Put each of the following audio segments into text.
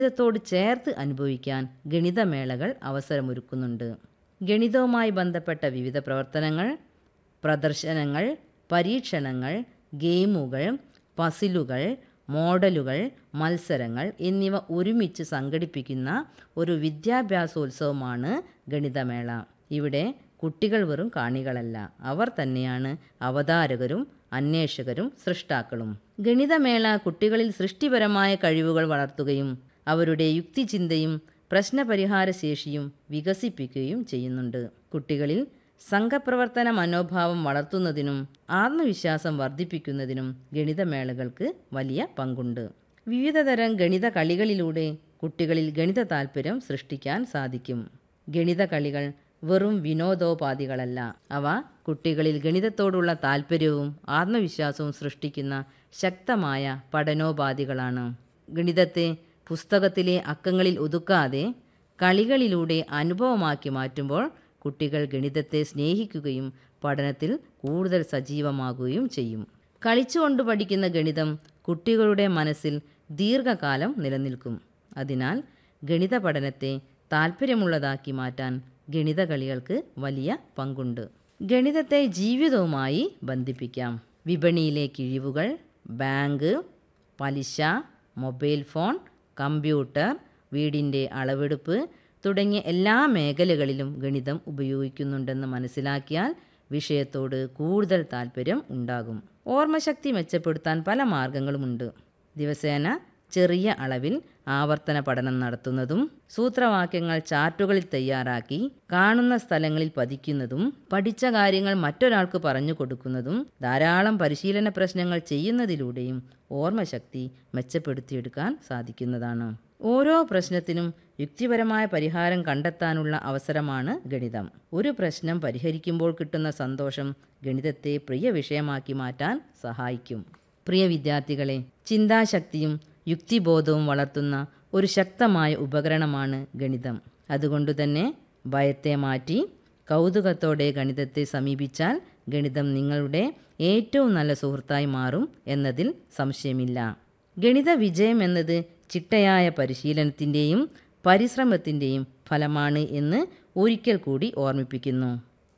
ഗണിതത്തോട് ചേർത്ത് അനുഭവിക്കാൻ ഗണിതമേളകൾ അവസരമൊരുക്കുന്നുണ്ട് ഗണിതവുമായി ബന്ധപ്പെട്ട വിവിധ പ്രവർത്തനങ്ങൾ പ്രദർശനങ്ങൾ പരീക്ഷണങ്ങൾ ഗെയിമുകൾ പസിലുകൾ മോഡലുകൾ മത്സരങ്ങൾ എന്നിവ ഒരുമിച്ച് സംഘടിപ്പിക്കുന്ന ഒരു വിദ്യാഭ്യാസോത്സവമാണ് ഗണിതമേള ഇവിടെ കുട്ടികൾ വെറും കാണികളല്ല അവർ തന്നെയാണ് അവതാരകരും അന്വേഷകരും സൃഷ്ടാക്കളും ഗണിതമേള കുട്ടികളിൽ സൃഷ്ടിപരമായ കഴിവുകൾ വളർത്തുകയും അവരുടെ യുക്തിചിന്തയും പ്രശ്നപരിഹാര ശേഷിയും വികസിപ്പിക്കുകയും ചെയ്യുന്നുണ്ട് കുട്ടികളിൽ സംഘപ്രവർത്തന മനോഭാവം വളർത്തുന്നതിനും ആത്മവിശ്വാസം വർദ്ധിപ്പിക്കുന്നതിനും ഗണിതമേളകൾക്ക് വലിയ പങ്കുണ്ട് വിവിധതരം ഗണിത കളികളിലൂടെ കുട്ടികളിൽ ഗണിത താൽപ്പര്യം സൃഷ്ടിക്കാൻ സാധിക്കും ഗണിത കളികൾ വെറും വിനോദോപാധികളല്ല അവ കുട്ടികളിൽ ഗണിതത്തോടുള്ള താൽപ്പര്യവും ആത്മവിശ്വാസവും സൃഷ്ടിക്കുന്ന ശക്തമായ പഠനോപാധികളാണ് ഗണിതത്തെ പുസ്തകത്തിലെ അക്കങ്ങളിൽ ഒതുക്കാതെ കളികളിലൂടെ അനുഭവമാക്കി മാറ്റുമ്പോൾ കുട്ടികൾ ഗണിതത്തെ സ്നേഹിക്കുകയും പഠനത്തിൽ കൂടുതൽ സജീവമാകുകയും ചെയ്യും കളിച്ചുകൊണ്ട് പഠിക്കുന്ന ഗണിതം കുട്ടികളുടെ മനസ്സിൽ ദീർഘകാലം നിലനിൽക്കും അതിനാൽ ഗണിത പഠനത്തെ താല്പര്യമുള്ളതാക്കി മാറ്റാൻ ഗണിത കളികൾക്ക് വലിയ പങ്കുണ്ട് ഗണിതത്തെ ജീവിതവുമായി ബന്ധിപ്പിക്കാം വിപണിയിലെ കിഴിവുകൾ ബാങ്ക് പലിശ മൊബൈൽ ഫോൺ കമ്പ്യൂട്ടർ വീടിൻ്റെ അളവെടുപ്പ് തുടങ്ങിയ എല്ലാ മേഖലകളിലും ഗണിതം ഉപയോഗിക്കുന്നുണ്ടെന്ന് മനസ്സിലാക്കിയാൽ വിഷയത്തോട് കൂടുതൽ താല്പര്യം ഉണ്ടാകും ഓർമ്മശക്തി മെച്ചപ്പെടുത്താൻ പല മാർഗങ്ങളുമുണ്ട് ദിവസേന ചെറിയ അളവിൽ ആവർത്തന പഠനം നടത്തുന്നതും സൂത്രവാക്യങ്ങൾ ചാർട്ടുകളിൽ തയ്യാറാക്കി കാണുന്ന സ്ഥലങ്ങളിൽ പതിക്കുന്നതും പഠിച്ച കാര്യങ്ങൾ മറ്റൊരാൾക്ക് പറഞ്ഞു കൊടുക്കുന്നതും ധാരാളം പരിശീലന പ്രശ്നങ്ങൾ ചെയ്യുന്നതിലൂടെയും ഓർമ്മശക്തി മെച്ചപ്പെടുത്തിയെടുക്കാൻ സാധിക്കുന്നതാണ് ഓരോ പ്രശ്നത്തിനും യുക്തിപരമായ പരിഹാരം കണ്ടെത്താനുള്ള അവസരമാണ് ഗണിതം ഒരു പ്രശ്നം പരിഹരിക്കുമ്പോൾ കിട്ടുന്ന സന്തോഷം ഗണിതത്തെ പ്രിയ വിഷയമാക്കി മാറ്റാൻ സഹായിക്കും പ്രിയ വിദ്യാർത്ഥികളെ ചിന്താശക്തിയും യുക്തിബോധവും വളർത്തുന്ന ഒരു ശക്തമായ ഉപകരണമാണ് ഗണിതം അതുകൊണ്ടുതന്നെ ഭയത്തെ മാറ്റി കൗതുകത്തോടെ ഗണിതത്തെ സമീപിച്ചാൽ ഗണിതം നിങ്ങളുടെ ഏറ്റവും നല്ല സുഹൃത്തായി മാറും എന്നതിൽ സംശയമില്ല ഗണിത വിജയം എന്നത് ചിട്ടയായ പരിശീലനത്തിൻ്റെയും പരിശ്രമത്തിൻ്റെയും ഫലമാണ് എന്ന് ഒരിക്കൽ കൂടി ഓർമ്മിപ്പിക്കുന്നു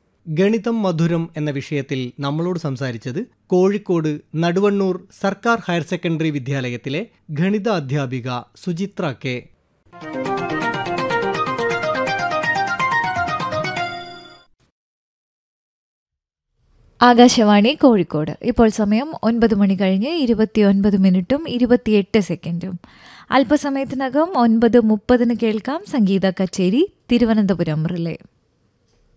ഗണിതം മധുരം എന്ന വിഷയത്തിൽ നമ്മളോട് സംസാരിച്ചത് കോഴിക്കോട് നടുവണ്ണൂർ സർക്കാർ ഹയർ സെക്കൻഡറി വിദ്യാലയത്തിലെ ഗണിത അധ്യാപിക സുചിത്ര കെ ആകാശവാണി കോഴിക്കോട് ഇപ്പോൾ സമയം ഒൻപത് മണി കഴിഞ്ഞ് ഇരുപത്തിയൊൻപത് മിനിറ്റും ഇരുപത്തിയെട്ട് സെക്കൻഡും അല്പസമയത്തിനകം ഒൻപത് മുപ്പതിന് കേൾക്കാം സംഗീത കച്ചേരി തിരുവനന്തപുരം റിലേ